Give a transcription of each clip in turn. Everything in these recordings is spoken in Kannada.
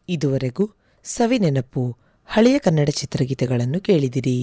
ಇದುವರೆಗೂ ಸವಿನೆನಪು ಹಳೆಯ ಕನ್ನಡ ಚಿತ್ರಗೀತೆಗಳನ್ನು ಕೇಳಿದಿರಿ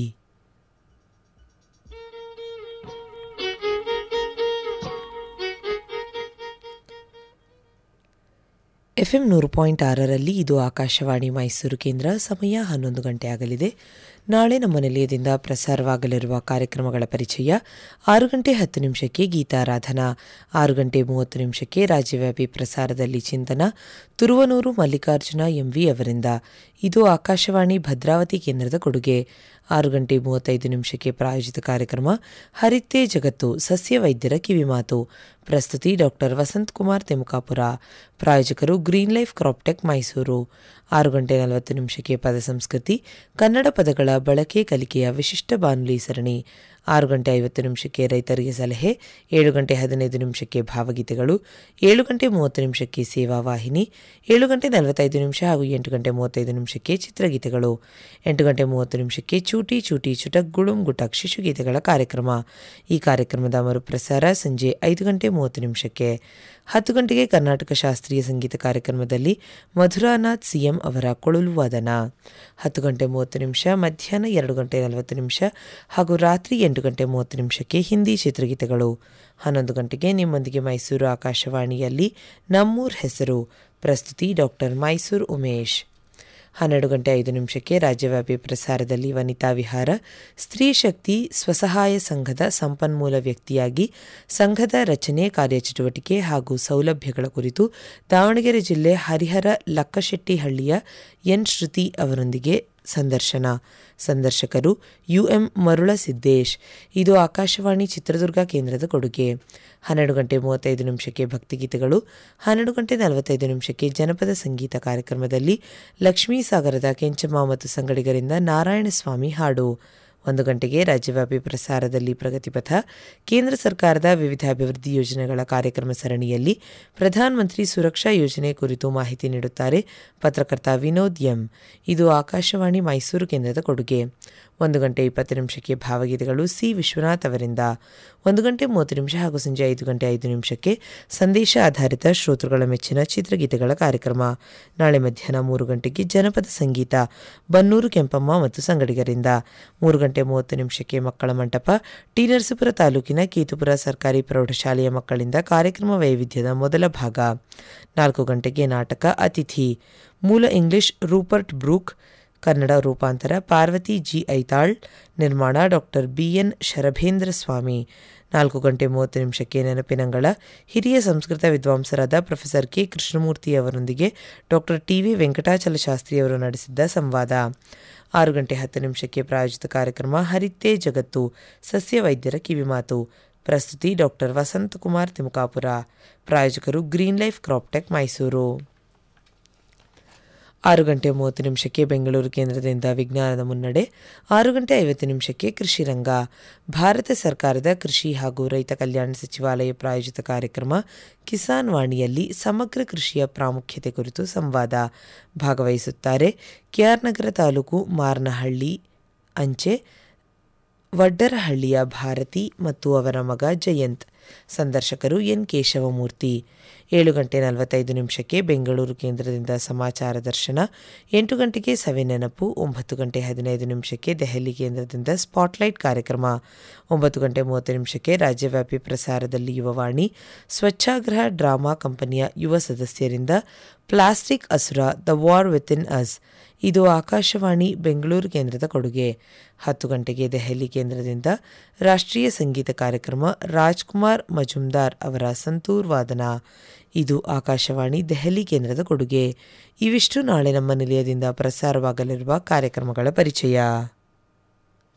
ಎಫ್ಎಂ ನೂರು ಪಾಯಿಂಟ್ ಆರರಲ್ಲಿ ಇದು ಆಕಾಶವಾಣಿ ಮೈಸೂರು ಕೇಂದ್ರ ಸಮಯ ಹನ್ನೊಂದು ಗಂಟೆ ಆಗಲಿದೆ ನಾಳೆ ನಮ್ಮ ನಿಲಯದಿಂದ ಪ್ರಸಾರವಾಗಲಿರುವ ಕಾರ್ಯಕ್ರಮಗಳ ಪರಿಚಯ ಆರು ಗಂಟೆ ಹತ್ತು ನಿಮಿಷಕ್ಕೆ ಗೀತಾರಾಧನಾ ಆರು ಗಂಟೆ ಮೂವತ್ತು ನಿಮಿಷಕ್ಕೆ ರಾಜ್ಯವ್ಯಾಪಿ ಪ್ರಸಾರದಲ್ಲಿ ಚಿಂತನ ತುರುವನೂರು ಮಲ್ಲಿಕಾರ್ಜುನ ಎಂವಿ ಅವರಿಂದ ಇದು ಆಕಾಶವಾಣಿ ಭದ್ರಾವತಿ ಕೇಂದ್ರದ ಕೊಡುಗೆ ಆರು ಗಂಟೆ ಮೂವತ್ತೈದು ನಿಮಿಷಕ್ಕೆ ಪ್ರಾಯೋಜಿತ ಕಾರ್ಯಕ್ರಮ ಹರಿತ್ತೇ ಜಗತ್ತು ಸಸ್ಯ ವೈದ್ಯರ ಕಿವಿಮಾತು ಪ್ರಸ್ತುತಿ ಡಾಕ್ಟರ್ ವಸಂತ್ ಕುಮಾರ್ ತೆಮುಕಾಪುರ ಪ್ರಾಯೋಜಕರು ಗ್ರೀನ್ ಲೈಫ್ ಕ್ರಾಪ್ಟೆಕ್ ಮೈಸೂರು ಆರು ಗಂಟೆ ನಲವತ್ತು ನಿಮಿಷಕ್ಕೆ ಪದ ಸಂಸ್ಕೃತಿ ಕನ್ನಡ ಪದಗಳ ಬಳಕೆ ಕಲಿಕೆಯ ವಿಶಿಷ್ಟ ಬಾನುಲಿ ಸರಣಿ ಆರು ಗಂಟೆ ಐವತ್ತು ನಿಮಿಷಕ್ಕೆ ರೈತರಿಗೆ ಸಲಹೆ ಏಳು ಗಂಟೆ ಹದಿನೈದು ನಿಮಿಷಕ್ಕೆ ಭಾವಗೀತೆಗಳು ಏಳು ಗಂಟೆ ಮೂವತ್ತು ನಿಮಿಷಕ್ಕೆ ಸೇವಾ ವಾಹಿನಿ ಏಳು ಗಂಟೆ ನಲವತ್ತೈದು ನಿಮಿಷ ಹಾಗೂ ಎಂಟು ಗಂಟೆ ಮೂವತ್ತೈದು ನಿಮಿಷಕ್ಕೆ ಚಿತ್ರಗೀತೆಗಳು ಎಂಟು ಗಂಟೆ ಮೂವತ್ತು ನಿಮಿಷಕ್ಕೆ ಚೂಟಿ ಚೂಟಿ ಚುಟಕ್ ಗುಳುಂ ಗುಟಕ್ ಶಿಶುಗೀತೆಗಳ ಕಾರ್ಯಕ್ರಮ ಈ ಕಾರ್ಯಕ್ರಮದ ಮರುಪ್ರಸಾರ ಸಂಜೆ ಐದು ಗಂಟೆ ಮೂವತ್ತು ನಿಮಿಷಕ್ಕೆ ಹತ್ತು ಗಂಟೆಗೆ ಕರ್ನಾಟಕ ಶಾಸ್ತ್ರೀಯ ಸಂಗೀತ ಕಾರ್ಯಕ್ರಮದಲ್ಲಿ ಮಧುರಾನಾಥ್ ಸಿಎಂ ಅವರ ಕೊಳಲು ವಾದನ ಹತ್ತು ಗಂಟೆ ಮೂವತ್ತು ನಿಮಿಷ ಮಧ್ಯಾಹ್ನ ಎರಡು ಗಂಟೆ ನಲವತ್ತು ನಿಮಿಷ ಹಾಗೂ ರಾತ್ರಿ ಎಂಟು ಗಂಟೆ ಮೂವತ್ತು ನಿಮಿಷಕ್ಕೆ ಹಿಂದಿ ಚಿತ್ರಗೀತೆಗಳು ಹನ್ನೊಂದು ಗಂಟೆಗೆ ನಿಮ್ಮೊಂದಿಗೆ ಮೈಸೂರು ಆಕಾಶವಾಣಿಯಲ್ಲಿ ನಮ್ಮೂರ್ ಹೆಸರು ಪ್ರಸ್ತುತಿ ಡಾಕ್ಟರ್ ಮೈಸೂರು ಉಮೇಶ್ ಹನ್ನೆರಡು ಗಂಟೆ ಐದು ನಿಮಿಷಕ್ಕೆ ರಾಜ್ಯವ್ಯಾಪಿ ಪ್ರಸಾರದಲ್ಲಿ ವನಿತಾ ವಿಹಾರ ಸ್ತ್ರೀ ಶಕ್ತಿ ಸ್ವಸಹಾಯ ಸಂಘದ ಸಂಪನ್ಮೂಲ ವ್ಯಕ್ತಿಯಾಗಿ ಸಂಘದ ರಚನೆ ಕಾರ್ಯಚಟುವಟಿಕೆ ಹಾಗೂ ಸೌಲಭ್ಯಗಳ ಕುರಿತು ದಾವಣಗೆರೆ ಜಿಲ್ಲೆ ಹರಿಹರ ಲಕ್ಕಶೆಟ್ಟಿಹಳ್ಳಿಯ ಎನ್ ಶ್ರುತಿ ಅವರೊಂದಿಗೆ ಸಂದರ್ಶನ ಸಂದರ್ಶಕರು ಯುಎಂ ಮರುಳ ಸಿದ್ದೇಶ್ ಇದು ಆಕಾಶವಾಣಿ ಚಿತ್ರದುರ್ಗ ಕೇಂದ್ರದ ಕೊಡುಗೆ ಹನ್ನೆರಡು ಗಂಟೆ ಮೂವತ್ತೈದು ನಿಮಿಷಕ್ಕೆ ಭಕ್ತಿಗೀತೆಗಳು ಹನ್ನೆರಡು ಗಂಟೆ ನಲವತ್ತೈದು ನಿಮಿಷಕ್ಕೆ ಜನಪದ ಸಂಗೀತ ಕಾರ್ಯಕ್ರಮದಲ್ಲಿ ಲಕ್ಷ್ಮೀ ಸಾಗರದ ಕೆಂಚಮ್ಮ ಮತ್ತು ಸಂಗಡಿಗರಿಂದ ನಾರಾಯಣಸ್ವಾಮಿ ಹಾಡು ಒಂದು ಗಂಟೆಗೆ ರಾಜ್ಯವ್ಯಾಪಿ ಪ್ರಸಾರದಲ್ಲಿ ಪ್ರಗತಿಪಥ ಕೇಂದ್ರ ಸರ್ಕಾರದ ವಿವಿಧ ಅಭಿವೃದ್ಧಿ ಯೋಜನೆಗಳ ಕಾರ್ಯಕ್ರಮ ಸರಣಿಯಲ್ಲಿ ಪ್ರಧಾನಮಂತ್ರಿ ಸುರಕ್ಷಾ ಯೋಜನೆ ಕುರಿತು ಮಾಹಿತಿ ನೀಡುತ್ತಾರೆ ಪತ್ರಕರ್ತ ವಿನೋದ್ ಎಂ ಇದು ಆಕಾಶವಾಣಿ ಮೈಸೂರು ಕೇಂದ್ರದ ಕೊಡುಗೆ ಒಂದು ಗಂಟೆ ಇಪ್ಪತ್ತು ನಿಮಿಷಕ್ಕೆ ಭಾವಗೀತೆಗಳು ಸಿ ವಿಶ್ವನಾಥ್ ಅವರಿಂದ ಒಂದು ಗಂಟೆ ಮೂವತ್ತು ನಿಮಿಷ ಹಾಗೂ ಸಂಜೆ ಐದು ಗಂಟೆ ಐದು ನಿಮಿಷಕ್ಕೆ ಸಂದೇಶ ಆಧಾರಿತ ಶ್ರೋತೃಗಳ ಮೆಚ್ಚಿನ ಚಿತ್ರಗೀತೆಗಳ ಕಾರ್ಯಕ್ರಮ ನಾಳೆ ಮಧ್ಯಾಹ್ನ ಮೂರು ಗಂಟೆಗೆ ಜನಪದ ಸಂಗೀತ ಬನ್ನೂರು ಕೆಂಪಮ್ಮ ಮತ್ತು ಸಂಗಡಿಗರಿಂದ ಮೂರು ಗಂಟೆ ಮೂವತ್ತು ನಿಮಿಷಕ್ಕೆ ಮಕ್ಕಳ ಮಂಟಪ ಟಿ ನರಸೀಪುರ ತಾಲೂಕಿನ ಕೇತುಪುರ ಸರ್ಕಾರಿ ಪ್ರೌಢಶಾಲೆಯ ಮಕ್ಕಳಿಂದ ಕಾರ್ಯಕ್ರಮ ವೈವಿಧ್ಯದ ಮೊದಲ ಭಾಗ ನಾಲ್ಕು ಗಂಟೆಗೆ ನಾಟಕ ಅತಿಥಿ ಮೂಲ ಇಂಗ್ಲಿಷ್ ರೂಪರ್ಟ್ ಬ್ರೂಕ್ ಕನ್ನಡ ರೂಪಾಂತರ ಪಾರ್ವತಿ ಜಿ ಐತಾಳ್ ನಿರ್ಮಾಣ ಡಾಕ್ಟರ್ ಬಿಎನ್ ಶರಭೇಂದ್ರ ಸ್ವಾಮಿ ನಾಲ್ಕು ಗಂಟೆ ಮೂವತ್ತು ನಿಮಿಷಕ್ಕೆ ನೆನಪಿನಂಗಳ ಹಿರಿಯ ಸಂಸ್ಕೃತ ವಿದ್ವಾಂಸರಾದ ಪ್ರೊಫೆಸರ್ ಕೆ ಕೃಷ್ಣಮೂರ್ತಿ ಅವರೊಂದಿಗೆ doctor T V Venkatachala Shastri ಅವರು ನಡೆಸಿದ್ದ ಸಂವಾದ ಆರು ಗಂಟೆ ಹತ್ತು ನಿಮಿಷಕ್ಕೆ ಪ್ರಾಯೋಜಿತ ಕಾರ್ಯಕ್ರಮ ಹರಿತ್ತೇ ಜಗತ್ತು ಸಸ್ಯ ವೈದ್ಯರ ಕಿವಿಮಾತು ಪ್ರಸ್ತುತಿ ಡಾಕ್ಟರ್ ವಸಂತ್ ಕುಮಾರ್ ತಿಮುಕಾಪುರ ಪ್ರಾಯೋಜಕರು ಗ್ರೀನ್ ಲೈಫ್ ಕ್ರಾಪ್ಟೆಕ್ ಮೈಸೂರು ಆರು ಗಂಟೆ ಮೂವತ್ತು ನಿಮಿಷಕ್ಕೆ ಬೆಂಗಳೂರು ಕೇಂದ್ರದಿಂದ ವಿಜ್ಞಾನದ ಮುನ್ನಡೆ ಆರು ಗಂಟೆ ಐವತ್ತು ನಿಮಿಷಕ್ಕೆ ಕೃಷಿ ರಂಗ ಭಾರತ ಸರ್ಕಾರದ ಕೃಷಿ ಹಾಗೂ ರೈತ ಕಲ್ಯಾಣ ಸಚಿವಾಲಯ ಪ್ರಾಯೋಜಿತ ಕಾರ್ಯಕ್ರಮ ಕಿಸಾನ್ ವಾಣಿಯಲ್ಲಿ ಸಮಗ್ರ ಕೃಷಿಯ ಪ್ರಾಮುಖ್ಯತೆ ಕುರಿತು ಸಂವಾದ ಭಾಗವಹಿಸುತ್ತಾರೆ ಕೆಆರ್ ನಗರ ತಾಲೂಕು ಮಾರ್ನಹಳ್ಳಿ ಅಂಚೆ ವಡ್ಡರಹಳ್ಳಿಯ ಭಾರತಿ ಮತ್ತು ಅವರ ಮಗ ಜಯಂತ್ ಸಂದರ್ಶಕರು ಎನ್ ಕೇಶವಮೂರ್ತಿ ಏಳು ಗಂಟೆ ನಲವತ್ತೈದು ನಿಮಿಷಕ್ಕೆ ಬೆಂಗಳೂರು ಕೇಂದ್ರದಿಂದ ಸಮಾಚಾರ ದರ್ಶನ ಎಂಟು ಗಂಟೆಗೆ ಸವಿ ನೆನಪು ಒಂಬತ್ತು ಗಂಟೆ ಹದಿನೈದು ನಿಮಿಷಕ್ಕೆ ದೆಹಲಿ ಕೇಂದ್ರದಿಂದ ಸ್ಪಾಟ್ಲೈಟ್ ಕಾರ್ಯಕ್ರಮ ಒಂಬತ್ತು ಗಂಟೆ ಮೂವತ್ತು ನಿಮಿಷಕ್ಕೆ ರಾಜ್ಯವ್ಯಾಪಿ ಪ್ರಸಾರದಲ್ಲಿ ಯುವವಾಣಿ ಸ್ವಚ್ಛಾಗ್ರಹ ಡ್ರಾಮಾ ಕಂಪನಿಯ ಯುವ ಸದಸ್ಯರಿಂದ ಪ್ಲಾಸ್ಟಿಕ್ ಅಸುರ the war within us ಇದು ಆಕಾಶವಾಣಿ ಬೆಂಗಳೂರು ಕೇಂದ್ರದ ಕೊಡುಗೆ ಹತ್ತು ಗಂಟೆಗೆ ದೆಹಲಿ ಕೇಂದ್ರದಿಂದ ರಾಷ್ಟ್ರೀಯ ಸಂಗೀತ ಕಾರ್ಯಕ್ರಮ ರಾಜ್ಕುಮಾರ್ ಮಜುಮ್ದಾರ್ ಅವರ ಸಂತೂರ್ ವಾದನ ಇದು ಆಕಾಶವಾಣಿ ದೆಹಲಿ ಕೇಂದ್ರದ ಕೊಡುಗೆ ಇವಿಷ್ಟು ನಾಳೆ ನಮ್ಮ ನಿಲಯದಿಂದ ಪ್ರಸಾರವಾಗಲಿರುವ ಕಾರ್ಯಕ್ರಮಗಳ ಪರಿಚಯ